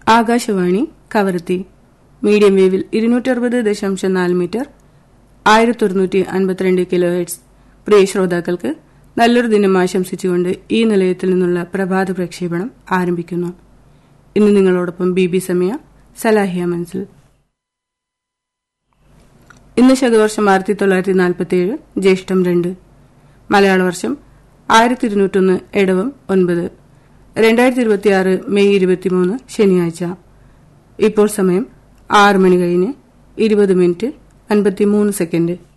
Akashvani Kavaratti medium വേവിൽ ഇരുന്നൂറ്ററുപത് ദശാംശം നാല് മീറ്റർ ആയിരത്തി ഒരുന്നൂറ്റി അൻപത്തിരണ്ട് കിലോ ഹെഡ്സ് പ്രിയ ശ്രോതാക്കൾക്ക് നല്ലൊരു ദിനം ആശംസിച്ചുകൊണ്ട് ഈ നിലയത്തിൽ നിന്നുള്ള പ്രഭാത പ്രക്ഷേപണം ആരംഭിക്കുന്നു ഇന്ന് നിങ്ങളോടൊപ്പം ബി ബി സമയ സലാഹിയ മൻസിൽ ഇന്ന് ശതവർഷം ആയിരത്തി തൊള്ളായിരത്തി നാൽപ്പത്തിയേഴ് ജ്യേഷ്ഠം രണ്ട് മലയാള വർഷം ആയിരത്തി ഇരുന്നൂറ്റൊന്ന് എടവം ഒൻപത് രണ്ടായിരത്തി ഇരുപത്തിയാറ് മെയ് ഇരുപത്തിമൂന്ന് ശനിയാഴ്ച ഇപ്പോൾ സമയം ആറ് മണി കഴിഞ്ഞ് ഇരുപത് മിനിറ്റ് അൻപത്തിമൂന്ന് സെക്കൻഡ്